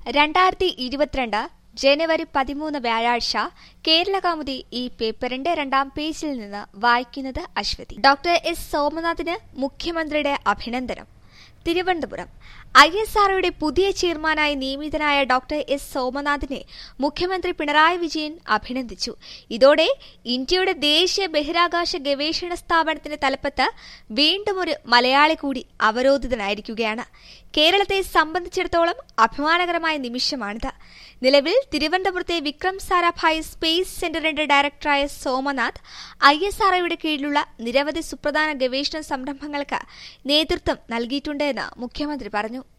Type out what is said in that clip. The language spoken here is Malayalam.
രണ്ടായിരത്തി ഇരുപത്തിരണ്ട് ജനുവരി പതിമൂന്ന് വ്യാഴാഴ്ച കേരളകൗമുദി ഈ പേപ്പറിന്റെ രണ്ടാം പേജിൽ നിന്ന് വായിക്കുന്നത് അശ്വതി ഡോക്ടർ എസ് സോമനാഥിന് മുഖ്യമന്ത്രിയുടെ അഭിനന്ദനം തിരുവനന്തപുരം ഐ എസ് ആർഒയുടെ പുതിയ ചെയർമാനായി നിയമിതനായ ഡോക്ടർ എസ് സോമനാഥിനെ മുഖ്യമന്ത്രി പിണറായി വിജയൻ അഭിനന്ദിച്ചു ഇതോടെ ഇന്ത്യയുടെ ദേശീയ ബഹിരാകാശ ഗവേഷണ സ്ഥാപനത്തിന്റെ തലപ്പത്ത് വീണ്ടും ഒരു മലയാളി കൂടി അവരോധിതനായിരിക്കുകയാണ് കേരളത്തെ സംബന്ധിച്ചിടത്തോളം അഭിമാനകരമായ നിമിഷമാണിത് നിലവിൽ തിരുവനന്തപുരത്തെ വിക്രം സാരാഭായ് സ്പേസ് സെന്ററിന്റെ ഡയറക്ടറായ സോമനാഥ് ഐ എസ് ആർഒയുടെ കീഴിലുള്ള നിരവധി സുപ്രധാന ഗവേഷണ സംരംഭങ്ങൾക്ക് നേതൃത്വം നൽകിയിട്ടുണ്ടെന്ന് മുഖ്യമന്ത്രി പറഞ്ഞു